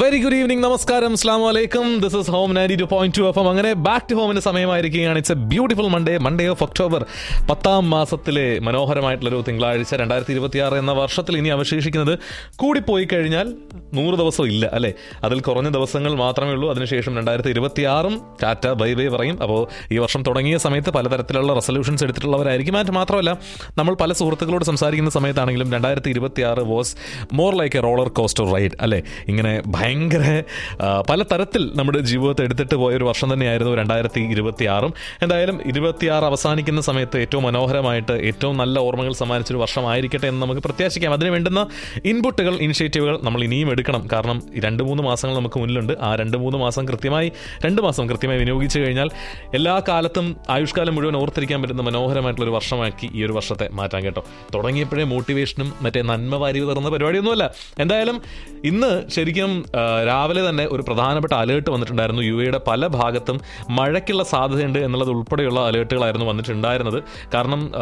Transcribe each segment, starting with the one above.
Very good evening നമസ്കാരം അസ്ലാം വലൈക്കും this is home ninety two point two അപ്പം അങ്ങനെ ബാക്ക് ടു ഹോമിന് സമയമായിരിക്കുകയാണ് it's a beautiful Monday Monday of October പത്താം മാസത്തിലെ മനോഹരമായിട്ടുള്ളൊരു തിങ്കളാഴ്ച രണ്ടായിരത്തി ഇരുപത്തി ആറ് എന്ന വർഷത്തിൽ ഇനി അവശേഷിക്കുന്നത് കൂടിപ്പോയി കഴിഞ്ഞാൽ നൂറ് ദിവസം ഇല്ല അല്ലേ അതിൽ കുറഞ്ഞ ദിവസങ്ങൾ മാത്രമേ ഉള്ളൂ അതിനുശേഷം രണ്ടായിരത്തി ഇരുപത്തി ആറും ടാറ്റ ബൈ ബൈ പറയും അപ്പോൾ ഈ വർഷം തുടങ്ങിയ സമയത്ത് പലതരത്തിലുള്ള റെസൊല്യൂഷൻസ് എടുത്തിട്ടുള്ളവരായിരിക്കും അത് മാത്രമല്ല നമ്മൾ പല സുഹൃത്തുക്കളോട് സംസാരിക്കുന്ന സമയത്താണെങ്കിലും രണ്ടായിരത്തി ഇരുപത്തി ആറ് was more like a roller coaster ride അല്ലേ ഇങ്ങനെ ഭയങ്കര ആ, പല തരത്തിൽ നമ്മുടെ ജീവിതത്തെ എടുത്തിട്ട് പോയ ഒരു വർഷം തന്നെയായിരുന്നു രണ്ടായിരത്തി ഇരുപത്തി ആറും എന്തായാലും ഇരുപത്തിയാറ് അവസാനിക്കുന്ന സമയത്ത് ഏറ്റവും മനോഹരമായിട്ട് ഏറ്റവും നല്ല ഓർമ്മകൾ സമ്മാനിച്ചൊരു വർഷമായിരിക്കട്ടെ എന്ന് നമുക്ക് പ്രത്യാശിക്കാം അതിന് വേണ്ടുന്ന ഇൻപുട്ടുകൾ ഇനിഷ്യേറ്റീവുകൾ നമ്മൾ ഇനിയും എടുക്കണം കാരണം ഈ രണ്ട് മൂന്ന് മാസങ്ങൾ നമുക്ക് മുന്നിലുണ്ട് ആ രണ്ട് മൂന്ന് മാസം കൃത്യമായി രണ്ട് മാസം കൃത്യമായി വിനിയോഗിച്ചു കഴിഞ്ഞാൽ എല്ലാ കാലത്തും ആയുഷ്കാലം മുഴുവൻ ഓർത്തിരിക്കാൻ പറ്റുന്ന മനോഹരമായിട്ടുള്ള ഒരു വർഷമാക്കി ഈ ഒരു വർഷത്തെ മാറ്റാൻ കേട്ടോ തുടങ്ങിയപ്പോഴേ മോട്ടിവേഷനും മറ്റേ നന്മ വാരി തുറന്ന പരിപാടിയൊന്നുമല്ല എന്തായാലും ഇന്ന് ശരിക്കും ആ, രാവിലെ തന്നെ ഒരു പ്രധാനപ്പെട്ട അലേർട്ട് വന്നിട്ടുണ്ടായിരുന്നു യു എയുടെ പല ഭാഗത്തും മഴയ്ക്കുള്ള സാധ്യതയുണ്ട് എന്നുള്ളത് ഉൾപ്പെടെയുള്ള അലേർട്ടുകളായിരുന്നു വന്നിട്ടുണ്ടായിരുന്നത് കാരണം ആ,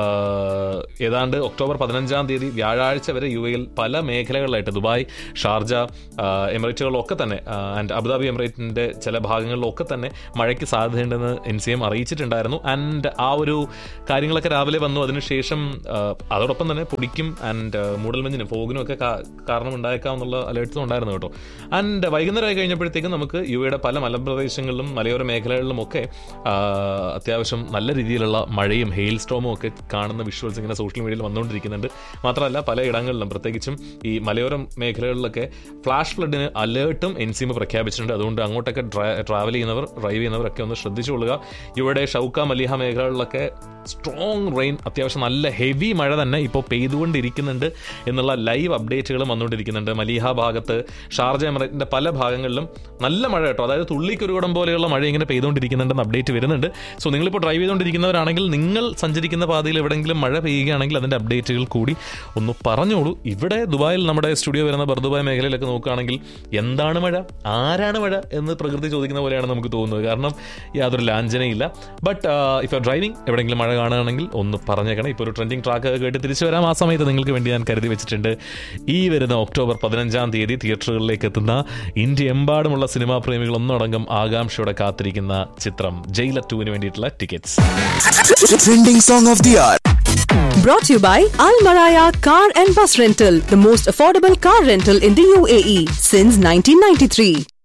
ഏതാണ്ട് ഒക്ടോബർ പതിനഞ്ചാം തീയതി വ്യാഴാഴ്ച വരെ യു എയിൽ പല മേഖലകളിലായിട്ട് ദുബായ് ഷാർജ ആ, എമിറേറ്റുകളിലൊക്കെ തന്നെ ആൻഡ് അബുദാബി എമിറേറ്റിന്റെ ചില ഭാഗങ്ങളിലൊക്കെ തന്നെ മഴയ്ക്ക് സാധ്യതയുണ്ടെന്ന് എൻ സി എം അറിയിച്ചിട്ടുണ്ടായിരുന്നു ആൻഡ് ആ ഒരു കാര്യങ്ങളൊക്കെ രാവിലെ വന്നു അതിനുശേഷം ആ, അതോടൊപ്പം തന്നെ പൊടിക്കും ആൻഡ് മൂടൽമഞ്ഞിനും ഫോഗിനും ഒക്കെ കാ- കാരണം ഉണ്ടായേക്കാമെന്നുള്ള അലേർട്സും ഉണ്ടായിരുന്നു കേട്ടോ ആൻഡ് വൈകുന്നേരമായി കഴിഞ്ഞപ്പോഴത്തേക്കും നമുക്ക് യു എയുടെ പല മലമ്പ്രദേശങ്ങളിലും മലയോര മേഖലകളിലും ഒക്കെ ആ, അത്യാവശ്യം നല്ല രീതിയിലുള്ള മഴയും ഹെയിൽ സ്റ്റോമും ഒക്കെ കാണുന്ന വിഷ്വൽസ് ഇങ്ങനെ സോഷ്യൽ മീഡിയയിൽ വന്നുകൊണ്ടിരിക്കുന്നുണ്ട് മാത്രമല്ല പല ഇടങ്ങളിലും പ്രത്യേകിച്ചും ഈ മലയോര മേഖലകളിലൊക്കെ ഫ്ലാഷ് ഫ്ലഡിന് അലേർട്ടും എൻ സി എം പ്രഖ്യാപിച്ചിട്ടുണ്ട് അതുകൊണ്ട് അങ്ങോട്ടൊക്കെ ട്രാവൽ ചെയ്യുന്നവർ ഡ്രൈവ് ചെയ്യുന്നവരൊക്കെ ഒന്ന് ശ്രദ്ധിച്ചുകൊള്ളുക ഇവിടെ ഷൗക്ക മലിഹ മേഖലകളിലൊക്കെ സ്ട്രോങ് റെയിൻ അത്യാവശ്യം നല്ല ഹെവി മഴ തന്നെ ഇപ്പോൾ പെയ്തുകൊണ്ടിരിക്കുന്നുണ്ട് എന്നുള്ള ലൈവ് അപ്ഡേറ്റുകളും വന്നുകൊണ്ടിരിക്കുന്നുണ്ട് മലീഹ ഭാഗത്ത് ഷാർജ എമിറേറ്റിന്റെ പല ഭാഗങ്ങളിലും നല്ല മഴ കേട്ടോ അതായത് തുള്ളിക്കുരുകുടം പോലെയുള്ള മഴ ഇങ്ങനെ പെയ്തുകൊണ്ടിരിക്കുന്നുണ്ടെന്ന് അപ്ഡേറ്റ് വരുന്നുണ്ട് സോ നിങ്ങളിപ്പോൾ ഡ്രൈവ് ചെയ്തുകൊണ്ടിരിക്കുന്നവരാണെങ്കിൽ നിങ്ങൾ സഞ്ചരിക്കുന്ന പാതയിൽ എവിടെയെങ്കിലും മഴ പെയ്യുകയാണെങ്കിൽ അതിന്റെ അപ്ഡേറ്റുകൾ കൂടി ഒന്ന് പറഞ്ഞോളൂ ഇവിടെ ദുബായിൽ നമ്മുടെ സ്റ്റുഡിയോ വരുന്ന ബർദുബായ് മേഖലയിലൊക്കെ നോക്കുകയാണെങ്കിൽ എന്താണ് മഴ ആരാണ് മഴ എന്ന് പ്രകൃതി ചോദിക്കുന്ന പോലെയാണ് നമുക്ക് തോന്നുന്നത് കാരണം യാതൊരു ലാഞ്ചനയില്ല ബട്ട് ഇഫ് യു ഡ്രൈവിംഗ് എവിടെയെങ്കിലും മഴ കാണുകയാണെങ്കിൽ ഒന്ന് പറഞ്ഞേക്കണം ഇപ്പോൾ ഒരു ട്രെൻഡിങ് ട്രാക്ക് കേട്ട് തിരിച്ചു വരാം ആ സമയത്ത് നിങ്ങൾക്ക് വേണ്ടി ഞാൻ കരുതി വെച്ചിട്ടുണ്ട് ഈ വരുന്ന ഒക്ടോബർ പതിനഞ്ചാം തീയതി തിയേറ്ററുകളിലേക്ക് എത്തുന്ന ഇന്ത്യ എമ്പാടുമുള്ള സിനിമാ പ്രേമികൾ ഒന്നടങ്കം ആകാംക്ഷയോടെ കാത്തിരിക്കുന്ന ചിത്രം ജയിലർ ടുവിന് വേണ്ടിയിട്ടുള്ള tickets Trending song of the hour. Brought to you by Al Maraya Car and Bus Rental, the most affordable car rental in the UAE since 1993.